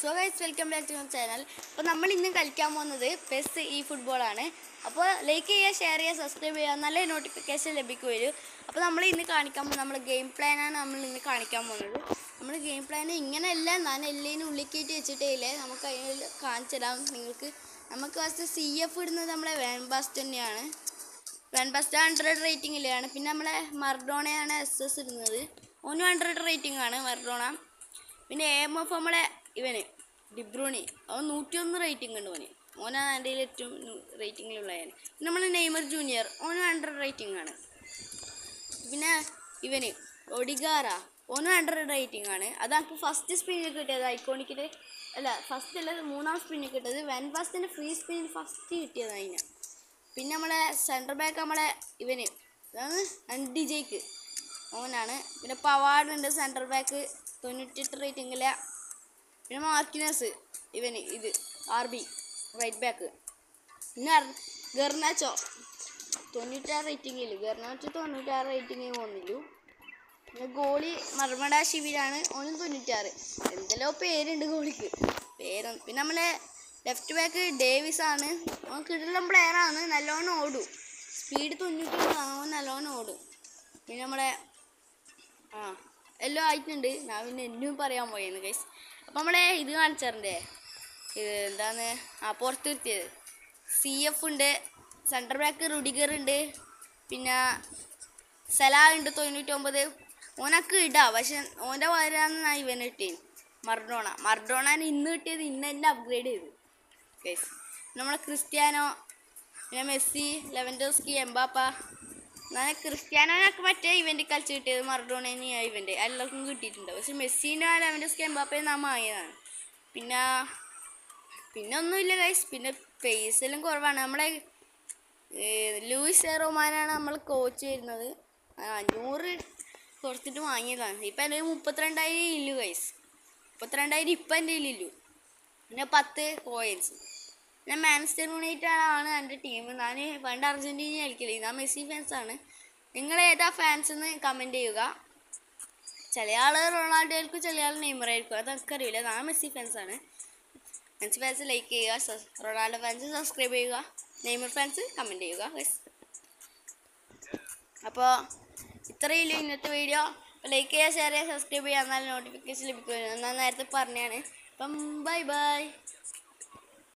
So guys welcome back to channel അപ്പോൾ നമ്മൾ ഇന്ന് കളിക്കാൻ പോകുന്നത് പെസ് ഈ ഫുട്ബോളാണ് അപ്പോൾ ലൈക്ക് ചെയ്യുക ഷെയർ ചെയ്യുക സബ്സ്ക്രൈബ് ചെയ്യുക നല്ല നോട്ടിഫിക്കേഷൻ ലഭിക്കുമല്ലോ അപ്പോൾ നമ്മൾ ഇന്ന് കാണിക്കാൻ പോകുന്നത് നമ്മുടെ ഗെയിം പ്ലാനാണ് നമ്മൾ ഇന്ന് കാണിക്കാൻ പോകുന്നത് നമ്മൾ ഗെയിം പ്ലാൻ ഇങ്ങനെയല്ല ഞാൻ എല്ലിനും ഉള്ളിക്കേറ്റ് വെച്ചിട്ടേ ഇല്ലേ നമുക്ക് അതിൽ കാണിച്ചു തരാം നിങ്ങൾക്ക് നമുക്ക് ഫസ്റ്റ് സി എഫ് ഇടുന്നത് നമ്മളെ വാൻ ബാസ്റ്റ് തന്നെയാണ് വാൻ ബാസ്റ്റ് ഹൺഡ്രഡ് റേറ്റിംഗിലാണ് പിന്നെ നമ്മളെ മർഡോണയാണ് എസ് എസ് ഇടുന്നത് ഓനും ഹൺഡ്രഡ് റേറ്റിംഗ് ആണ് മർഡോണ പിന്നെ എം എഫ് നമ്മളെ ഇവന് ഡിബ്രൂണി അവൻ നൂറ്റിയൊന്ന് റേറ്റിംഗ് ഉണ്ട് ഓന് ഓനാണ് എൻ്റെ കയ്യിൽ ഏറ്റവും റേറ്റിംഗിലുള്ളവൻ പിന്നെ നമ്മൾ നെയ്മർ ജൂനിയർ ഓനും ഹൺഡ്രഡ് റേറ്റിംഗ് ആണ് പിന്നെ ഇവന് ഒഡിഗാറ ഓനും ഹൺഡ്രഡ് റേറ്റിംഗ് ആണ് അത് നമുക്ക് ഫസ്റ്റ് സ്പിന്നിൽ കിട്ടിയത് ഐക്കോണിക്കിൽ അല്ല ഫസ്റ്റ് അല്ല മൂന്നാം സ്പിന്നിൽ കിട്ടിയത് വെൻ ഫാസ്റ്റിൻ്റെ ഫ്രീ സ്പിന്നിൽ ഫസ്റ്റ് കിട്ടിയത് അതിന് പിന്നെ നമ്മളെ സെൻറ്റർ ബാക്ക് നമ്മളെ ഇവന് അതാണ് അണ്ടി ജയ്ക്ക് ഓനാണ് പിന്നെ പവാഡ് ഉണ്ട് സെൻറ്റർ ബാക്ക് തൊണ്ണൂറ്റെട്ട് റേറ്റിംഗിലെ പിന്നെ മാർക്കിനസ് ഇവന് ഇത് ആർ ബി റൈറ്റ് ബാക്ക് പിന്നെ അർ- ഗർനാച്ചോ തൊണ്ണൂറ്റാറ് റേറ്റിംഗിൽ ഗർനാച്ചോ തൊണ്ണൂറ്റാറ് റേറ്റിംഗിൽ പോകുന്നില്ലു പിന്നെ ഗോളി മർമഡ ശിവിരാണ് ഓനും തൊണ്ണൂറ്റാറ് എന്തെല്ലോ പേരുണ്ട് ഗോളിക്ക് പേരൊന്നും പിന്നെ നമ്മളെ ലെഫ്റ്റ് ബാക്ക് ഡേവിസ് ആണ് അവൻ കിടലം പ്ലെയർ ആണ് നല്ലോണം ഓടും സ്പീഡ് തൊണ്ണൂറ്റി അവൻ നല്ലോണം ഓടും പിന്നെ നമ്മളെ ആ എല്ലാം ആയിട്ടുണ്ട് ഞാൻ പിന്നെ എന്നും പറയാൻ പോയെന്ന് ഗൈസ് അപ്പം നമ്മളെ ഇത് കാണിച്ചാറിൻ്റെ ഇത് എന്താണ് ആ പുറത്ത് നിർത്തിയത് സി എഫ് ഉണ്ട് സെൻട്രൽ ബാക്ക് റുഡിഗർ ഉണ്ട് പിന്നെ സലാ ഉണ്ട് തൊണ്ണൂറ്റൊമ്പത് ഓനക്ക് ഇടാ പക്ഷെ ഓൻ്റെ പകരമാണ് ഞാൻ ഇവന് കിട്ടിയത് മർഡോണ മർഡോണാന് ഇന്ന് കിട്ടിയത് ഇന്ന് തന്നെ അപ്ഗ്രേഡ് ചെയ്തു ഗൈസ് നമ്മളെ ക്രിസ്ത്യാനോ പിന്നെ മെസ്സി ലെവൻഡോസ്കി എംബാപ്പ ഞാൻ ക്രിസ്ത്യാനോനൊക്കെ മറ്റേ ഇവന്റ് കളിച്ച് കിട്ടിയത് മറഡോണേനി ആ ഇവന്റ് എല്ലാവർക്കും കിട്ടിയിട്ടുണ്ട് പക്ഷെ മെസ്സിൻ്റെ ലെവൻഡോസ്കി എംബാപ്പയെ നാം വാങ്ങിയതാണ് പിന്നെ പിന്നെ ഒന്നുമില്ല ഗൈസ് പിന്നെ പേസ് എല്ലാം കുറവാണ് നമ്മളെ ഏ, ലൂയിസ് എ റൊമാനാണ് നമ്മൾ കോച്ച് വരുന്നത് ആ, അഞ്ഞൂറ് കൊടുത്തിട്ട് വാങ്ങിയതാണ് ഇപ്പം എൻ്റെ കയ്യിൽ മുപ്പത്തിരണ്ടായിരം ഇല്ലു ഗൈസ് മുപ്പത്തിരണ്ടായിരം ഇപ്പം എൻ്റെ കയ്യിലില്ലു പിന്നെ പത്ത് കോയിൻസ് ഞാൻ മാൻസ്റ്റർ യുണൈറ്റഡ് ആണ് എൻ്റെ ടീം ഞാൻ പണ്ട് അർജൻറ്റീന കളിക്കില്ല ഞാൻ മെസ്സി ഫാൻസ് ആണ് നിങ്ങൾ ഏതാ ഫാൻസ് എന്ന് കമൻറ്റ് ചെയ്യുക ചില ആൾ റൊണാൾഡോ ആയിരിക്കും ചില ആൾ നെയ്മർ ആയിരിക്കും അത് എനിക്കറിയില്ല ഞാൻ മെസ്സി ഫാൻസ് ആണ് മെസ്സി ഫാൻസ് ലൈക്ക് ചെയ്യുക സസ്- റൊണാൾഡോ ഫാൻസ് സബ്സ്ക്രൈബ് ചെയ്യുക നെയ്മർ ഫാൻസ് കമൻറ്റ് ചെയ്യുക guys. അപ്പോൾ ഇത്രയില്ല ഇന്നത്തെ വീഡിയോ ലൈക്ക് ചെയ്യുക ഷെയർ ചെയ്യുക സബ്സ്ക്രൈബ് ചെയ്യുക എന്നാൽ നോട്ടിഫിക്കേഷൻ ലഭിക്കുമല്ലോ ഞാൻ നേരത്തെ പറഞ്ഞാണ് അപ്പം ബൈ ബൈ